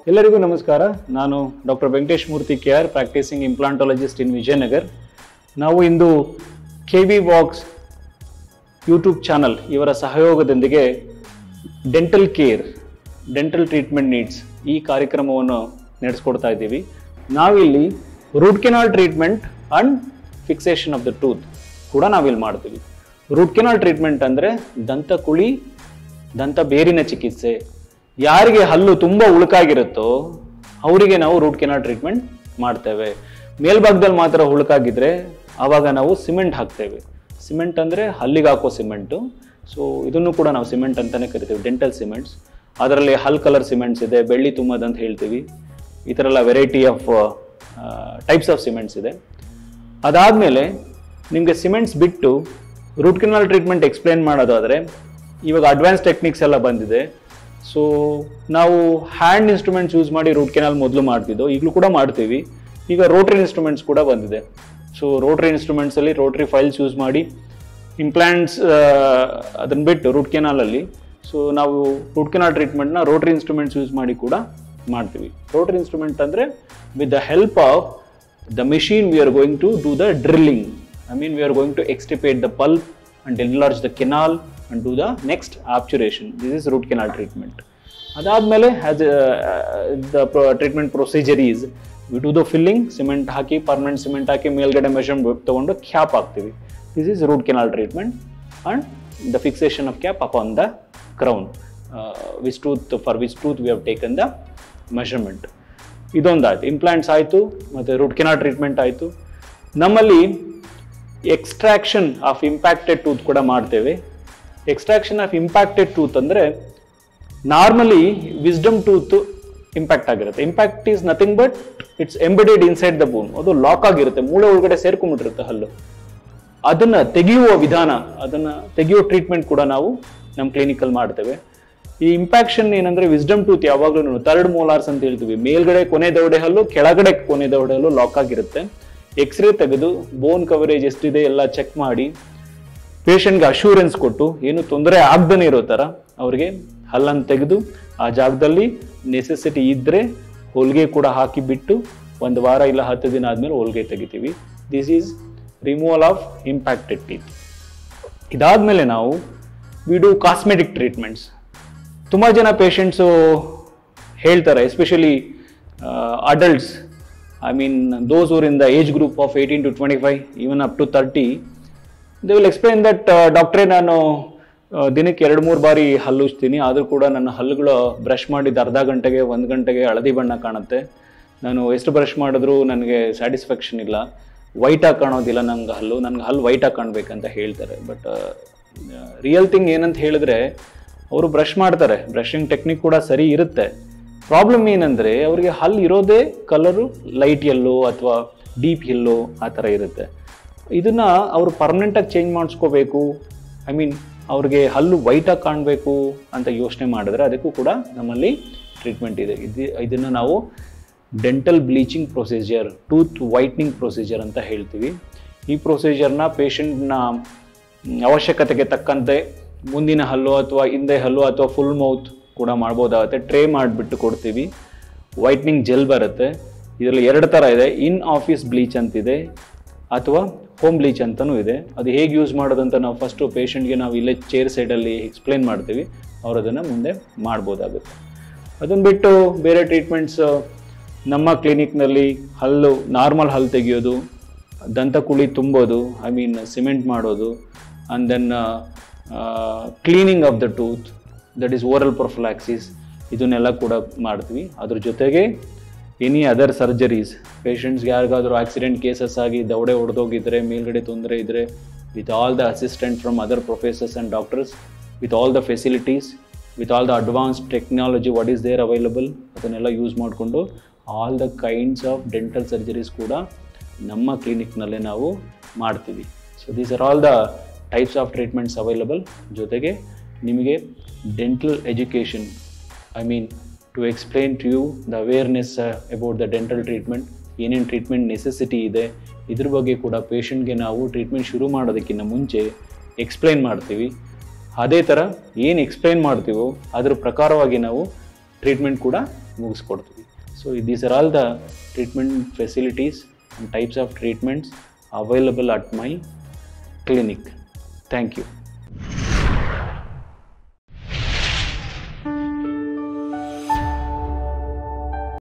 ಎಲ್ಲರಿಗೂ ನಮಸ್ಕಾರ ನಾನು doctor Venkatesh Murthy K R practising implantologist in Vijayanagar ನಾವು ಇಂದು K V Vox YouTube channel ಇವರ ಸಹಯೋಗದೊಂದಿಗೆ dental care dental treatment needs ಈ ಕಾರ್ಯಕ್ರಮವನ್ನು ನಡೆಸ್ಕೊಡ್ತಾ ಇದ್ದೀವಿ ನಾವಿಲ್ಲಿ root canal treatment and fixation of the tooth ಕೂಡ ನಾವಿಲ್ಲಿ ಮಾಡ್ತೀವಿ ರೂಟ್ ಕೆನಾಲ್ ಟ್ರೀಟ್ಮೆಂಟ್ ಅಂದರೆ ದಂತ ಕುಳಿ ದಂತ ಬೇರಿನ ಚಿಕಿತ್ಸೆ ಯಾರಿಗೆ ಹಲ್ಲು ತುಂಬ ಉಳುಕಾಗಿರುತ್ತೋ ಅವರಿಗೆ ನಾವು ರೂಟ್ ಕೆನಾಲ್ ಟ್ರೀಟ್ಮೆಂಟ್ ಮಾಡ್ತೇವೆ ಮೇಲ್ಭಾಗದಲ್ಲಿ ಮಾತ್ರ ಉಳುಕಾಗಿದ್ರೆ ಆವಾಗ ನಾವು ಸಿಮೆಂಟ್ ಹಾಕ್ತೇವೆ ಸಿಮೆಂಟ್ ಅಂದರೆ ಹಲ್ಲಿಗೆ ಹಾಕೋ ಸಿಮೆಂಟು ಸೊ ಇದನ್ನು ಕೂಡ ನಾವು ಸಿಮೆಂಟ್ ಅಂತಲೇ ಕರಿತೀವಿ ಡೆಂಟಲ್ ಸಿಮೆಂಟ್ಸ್ ಅದರಲ್ಲಿ ಹಲ್ ಕಲರ್ ಸಿಮೆಂಟ್ಸ್ ಇದೆ ಬೆಳ್ಳಿ ತುಂಬದ ಅಂತ ಹೇಳ್ತೀವಿ ಈ ಥರ ಎಲ್ಲ variety of types of cements ಇದೆ ಅದಾದಮೇಲೆ ನಿಮಗೆ ಸಿಮೆಂಟ್ಸ್ ಬಿಟ್ಟು ರೂಟ್ ಕೆನಾಲ್ ಟ್ರೀಟ್ಮೆಂಟ್ ಎಕ್ಸ್ಪ್ಲೇನ್ ಮಾಡೋದಾದರೆ ಇವಾಗ ಅಡ್ವಾನ್ಸ್ ಟೆಕ್ನಿಕ್ಸ್ ಎಲ್ಲ ಬಂದಿದೆ ಸೊ ನಾವು ಹ್ಯಾಂಡ್ ಇನ್ಸ್ಟ್ರೂಮೆಂಟ್ಸ್ ಯೂಸ್ ಮಾಡಿ ರೂಟ್ ಕೆನಾಲ್ ಮೊದಲು ಮಾಡ್ತಿದ್ದೋ ಈಗಲೂ ಕೂಡ ಮಾಡ್ತೀವಿ ಈಗ ರೋಟ್ರಿ ಇನ್ಸ್ಟ್ರೂಮೆಂಟ್ಸ್ ಕೂಡ ಬಂದಿದೆ ಸೊ ರೋಟ್ರಿ ಇನ್ಸ್ಟ್ರೂಮೆಂಟ್ಸಲ್ಲಿ ರೋಟ್ರಿ ಫೈಲ್ಸ್ ಯೂಸ್ ಮಾಡಿ ಇಂಪ್ಲಾಂಟ್ಸ್ ಅದನ್ನು ಬಿಟ್ಟು ರೂಟ್ ಕೆನಾಲಲ್ಲಿ ಸೊ ನಾವು ರೂಟ್ ಕೆನಾಲ್ ಟ್ರೀಟ್ಮೆಂಟ್ನ ರೋಟ್ರಿ ಇನ್ಸ್ಟ್ರೂಮೆಂಟ್ಸ್ ಯೂಸ್ ಮಾಡಿ ಕೂಡ ಮಾಡ್ತೀವಿ ರೋಟ್ರಿ ಇನ್ಸ್ಟ್ರೂಮೆಂಟ್ ಅಂದರೆ with the help of the machine we are going to do the drilling i mean we are going to extirpate the pulp and enlarge the canal and do the next obturation this is root canal treatment ಅದಾದಮೇಲೆ as the treatment procedure is we do the filling cement ಹಾಕಿ permanent cement ಹಾಕಿ ಮೇಲ್ಗಡೆ ಮೆಷನ್ ತೊಗೊಂಡು cap ಹಾಕ್ತೀವಿ this is root canal treatment and the fixation of cap upon the crown which tooth for which tooth we have taken the measurement ಇದೊಂದಾಯ್ತು implants ಆಯಿತು ಮತ್ತು root canal treatment ಆಯಿತು ನಮ್ಮಲ್ಲಿ ಎಕ್ಸ್ಟ್ರಾಕ್ಷನ್ ಆಫ್ ಇಂಪ್ಯಾಕ್ಟೆಡ್ ಟೂತ್ ಕೂಡ ಮಾಡ್ತೇವೆ extraction of impacted tooth ಅಂದರೆ normally wisdom tooth impact ಆಗಿರುತ್ತೆ impact is nothing but it's embedded inside the bone ಅದು ಲಾಕ್ ಆಗಿರುತ್ತೆ ಮೂಳೆ ಒಳಗಡೆ ಸೇರ್ಕೊಂಡ್ಬಿಟ್ಟಿರುತ್ತೆ ಹಲ್ಲು ಅದನ್ನ ತೆಗೆಯುವ ವಿಧಾನ ಅದನ್ನ ತೆಗೆಯುವ ಟ್ರೀಟ್ಮೆಂಟ್ ಕೂಡ ನಾವು ನಮ್ಮ ಕ್ಲಿನಿಕಲ್ಲಿ ಮಾಡ್ತೇವೆ ಈ ಇಂಪ್ಯಾಕ್ಷನ್ ಏನಂದ್ರೆ ವಿಸ್ಡಮ್ ಟೂತ್ ಯಾವಾಗಲೂ ಥರ್ಡ್ ಮೋಲಾರ್ಸ್ ಅಂತ ಹೇಳ್ತೀವಿ ಮೇಲ್ಗಡೆ ಕೊನೆ ದವಡೆ ಹಲ್ಲು ಕೆಳಗಡೆ ಕೊನೆ ದವಡೆ ಹಲ್ಲು ಲಾಕ್ ಆಗಿರುತ್ತೆ ಎಕ್ಸ್ರೇ ತೆಗೆದು ಬೋನ್ ಕವರೇಜ್ ಎಷ್ಟಿದೆ ಎಲ್ಲ ಚೆಕ್ ಮಾಡಿ ಪೇಷಂಟ್ಗೆ ಅಶ್ಯೂರೆನ್ಸ್ ಕೊಟ್ಟು ಏನು ತೊಂದರೆ ಆಗ್ದೇ ಇರೋ ಥರ ಅವ್ರಿಗೆ ಹಲ್ಲನ್ನು ತೆಗೆದು ಆ ಜಾಗದಲ್ಲಿ ನೆಸೆಸಿಟಿ ಇದ್ದರೆ ಹೊಲಿಗೆ ಕೂಡ ಹಾಕಿ ಬಿಟ್ಟು ಒಂದು ವಾರ ಇಲ್ಲ ಹತ್ತು ದಿನ ಆದಮೇಲೆ ಹೊಲಿಗೆ ತೆಗಿತೀವಿ this is removal of impacted teeth ಇದಾದಮೇಲೆ ನಾವು ವಿ ಡೂ ಕಾಸ್ಮೆಟಿಕ್ ಟ್ರೀಟ್ಮೆಂಟ್ಸ್ ತುಂಬ ಜನ ಪೇಷಂಟ್ಸು ಹೇಳ್ತಾರೆ especially adults I mean those are in the age group of eighteen to twenty five even up to thirty they will explain that ಡಾಕ್ಟ್ರೇ ನಾನು ಆ, ದಿನಕ್ಕೆ ಎರಡು ಮೂರು ಬಾರಿ ಹಲ್ಲು ಉಜ್ತೀನಿ ಆದರೂ ಕೂಡ ನನ್ನ ಹಲ್ಲುಗಳು ಬ್ರಷ್ ಮಾಡಿದ ಅರ್ಧ ಗಂಟೆಗೆ ಒಂದು ಗಂಟೆಗೆ ಹಳದಿ ಬಣ್ಣ ಕಾಣುತ್ತೆ ನಾನು ಎಷ್ಟು ಬ್ರಷ್ ಮಾಡಿದ್ರೂ ನನಗೆ ಸ್ಯಾಟಿಸ್ಫ್ಯಾಕ್ಷನ್ ಇಲ್ಲ ವೈಟಾಗಿ ಕಾಣೋದಿಲ್ಲ ನಂಗೆ ಹಲ್ಲು ನನಗೆ ಹಲ್ಲು ವೈಟಾಗಿ ಕಾಣಬೇಕಂತ ಹೇಳ್ತಾರೆ ಬಟ್ ರಿಯಲ್ ಥಿಂಗ್ ಏನಂತ ಹೇಳಿದ್ರೆ ಅವರು ಬ್ರಷ್ ಮಾಡ್ತಾರೆ ಬ್ರಷಿಂಗ್ ಟೆಕ್ನಿಕ್ ಕೂಡ ಸರಿ ಇರುತ್ತೆ ಪ್ರಾಬ್ಲಮ್ ಏನಂದರೆ ಅವರಿಗೆ ಹಲ್ಲು ಇರೋದೇ ಕಲರು ಲೈಟ್ ಯೆಲ್ಲೋ ಅಥವಾ ಡೀಪ್ ಯೆಲ್ಲೋ ಆ ಥರ ಇರುತ್ತೆ ಇದನ್ನ ಅವರು ಪರ್ಮನೆಂಟಾಗಿ ಚೇಂಜ್ ಮಾಡಿಸ್ಕೋಬೇಕು ಐ ಮೀನ್ ಅವ್ರಿಗೆ ಹಲ್ಲು ವೈಟಾಗಿ ಕಾಣಬೇಕು ಅಂತ ಯೋಚನೆ ಮಾಡಿದ್ರೆ ಅದಕ್ಕೂ ಕೂಡ ನಮ್ಮಲ್ಲಿ ಟ್ರೀಟ್ಮೆಂಟ್ ಇದೆ ಇದು ಇದನ್ನು ನಾವು dental bleaching procedure tooth whitening procedure ಅಂತ ಹೇಳ್ತೀವಿ ಈ ಪ್ರೊಸೀಜರ್ನ ಪೇಷಂಟ್ನ ಅವಶ್ಯಕತೆಗೆ ತಕ್ಕಂತೆ ಮುಂದಿನ ಹಲ್ಲು ಅಥವಾ ಹಿಂದೆ ಹಲ್ಲು ಅಥವಾ ಫುಲ್ ಮೌತ್ ಕೂಡ ಮಾಡ್ಬೋದಾಗುತ್ತೆ ಟ್ರೇ ಮಾಡಿಬಿಟ್ಟು ಕೊಡ್ತೀವಿ ವೈಟ್ನಿಂಗ್ ಜೆಲ್ ಬರುತ್ತೆ ಇದರಲ್ಲಿ ಎರಡು ಥರ ಇದೆ ಇನ್ ಆಫೀಸ್ ಬ್ಲೀಚ್ ಅಂತಿದೆ ಅಥವಾ ಹೋಮ್ ಬ್ಲೀಚ್ ಅಂತಲೂ ಇದೆ ಅದು ಹೇಗೆ ಯೂಸ್ ಮಾಡೋದಂತ ನಾವು ಫಸ್ಟು ಪೇಷಂಟ್ಗೆ ನಾವು ಇಲ್ಲೇ ಚೇರ್ ಸೈಡಲ್ಲಿ ಎಕ್ಸ್ಪ್ಲೈನ್ ಮಾಡ್ತೀವಿ ಅವ್ರು ಅದನ್ನು ಮುಂದೆ ಮಾಡ್ಬೋದಾಗುತ್ತೆ ಅದನ್ನು ಬಿಟ್ಟು ಬೇರೆ ಟ್ರೀಟ್ಮೆಂಟ್ಸ್ ನಮ್ಮ ಕ್ಲಿನಿಕ್ನಲ್ಲಿ ಹಲ್ಲು ನಾರ್ಮಲ್ ಹಲ್ಲು ತೆಗೆಯೋದು ದಂತ ಕುಳಿ ತುಂಬೋದು ಐ ಮೀನ್ ಸಿಮೆಂಟ್ ಮಾಡೋದು and then cleaning of the tooth that is oral prophylaxis ಇದನ್ನೆಲ್ಲ ಕೂಡ ಮಾಡ್ತೀವಿ ಅದ್ರ ಜೊತೆಗೆ ಎನಿ ಅದರ್ ಸರ್ಜರೀಸ್ ಪೇಷಂಟ್ಸ್ಗೆ ಯಾರಿಗಾದರೂ ಆಕ್ಸಿಡೆಂಟ್ ಕೇಸಸ್ ಆಗಿ ದವಡೆ ಹೊಡೆದೋಗಿದ್ರೆ ಮೇಲ್ಗಡೆ ತೊಂದರೆ ಇದ್ದರೆ with all the assistant from other professors and doctors with all the facilities with all the advance technology what is there available ಅದನ್ನೆಲ್ಲ ಯೂಸ್ ಮಾಡಿಕೊಂಡು all the kinds of dental surgeries ಕೂಡ ನಮ್ಮ ಕ್ಲಿನಿಕ್ನಲ್ಲೇ ನಾವು ಮಾಡ್ತೀವಿ so these are all the types of treatments available ಜೊತೆಗೆ ನಿಮಗೆ dental education I mean to explain to you the awareness about the dental treatment ಏನೇನು ಟ್ರೀಟ್ಮೆಂಟ್ ನೆಸೆಸಿಟಿ ಇದೆ ಇದ್ರ ಬಗ್ಗೆ ಕೂಡ ಪೇಷಂಟ್ಗೆ ನಾವು ಟ್ರೀಟ್ಮೆಂಟ್ ಶುರು ಮಾಡೋದಕ್ಕಿಂತ ಮುಂಚೆ ಎಕ್ಸ್ಪ್ಲೈನ್ ಮಾಡ್ತೀವಿ ಅದೇ ಥರ ಏನು ಎಕ್ಸ್ಪ್ಲೈನ್ ಮಾಡ್ತೀವೋ ಅದ್ರ ಪ್ರಕಾರವಾಗಿ ನಾವು ಟ್ರೀಟ್ಮೆಂಟ್ ಕೂಡ ಮುಗಿಸ್ಕೊಡ್ತೀವಿ so these are all the treatment facilities and types of treatments available at my clinic thank you